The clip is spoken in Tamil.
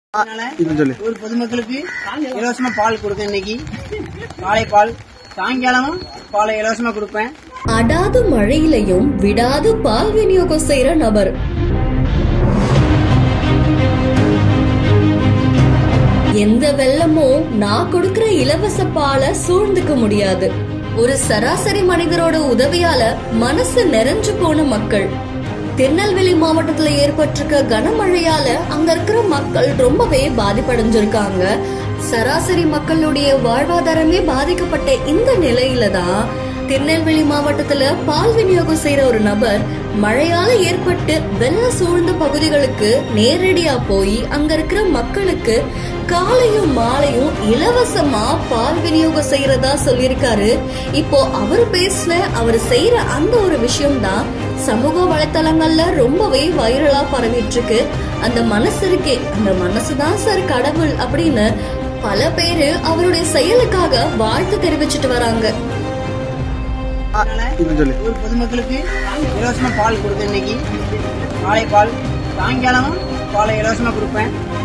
அதனால இப்ப சொல்லு ஒரு பொதுமக்களுக்கு இலவசமா பால் கொடுத்தேன் இன்னைக்கு காலை பால் சாயங்காலமும் பாலை இலவசமா கொடுப்பேன் அடாது மழையிலையும் விடாது பால் விநியோகம் செய்யற நபர் எந்த வெள்ளமும் நான் கொடுக்கிற இலவச பாலை சூழ்ந்துக்க முடியாது ஒரு சராசரி மனிதரோட உதவியால மனசு நிறைஞ்சு போன மக்கள் திருநெல்வேலி மாவட்டத்துல ஏற்பட்டிருக்க கனமழையால அங்க இருக்கிற மக்கள் ரொம்பவே பாதிப்படைஞ்சிருக்காங்க சராசரி மக்களுடைய வாழ்வாதாரமே பாதிக்கப்பட்ட இந்த நிலையில தான் திருநெல்வேலி மாவட்டத்துல பால் விநியோகம் செய்யற ஒரு நபர் மழையால ஏற்பட்டு வெள்ள சூழ்ந்த பகுதிகளுக்கு நேரடியா போய் அங்க இருக்கிற மக்களுக்கு காலையும் மாலையும் இலவசமா பால் விநியோகம் செய்யறதா சொல்லியிருக்காரு இப்போ அவர் பேசின அவர் செய்யற அந்த ஒரு விஷயம் தான் சமூக வலைத்தளங்கள்ல ரொம்பவே வைரலா பரவிட்டு இருக்கு அந்த மனசு இருக்கே அந்த மனசுதான் சார் கடவுள் அப்படின்னு பல பேரு அவருடைய செயலுக்காக வாழ்த்து தெரிவிச்சிட்டு வராங்க அதனால இப்ப சொல்லு ஒரு பொதுமக்களுக்கு இலவசமா பால் கொடுத்தேன் இன்னைக்கு காலை பால் சாயங்காலமும் பாலை இலவசமா கொடுப்பேன்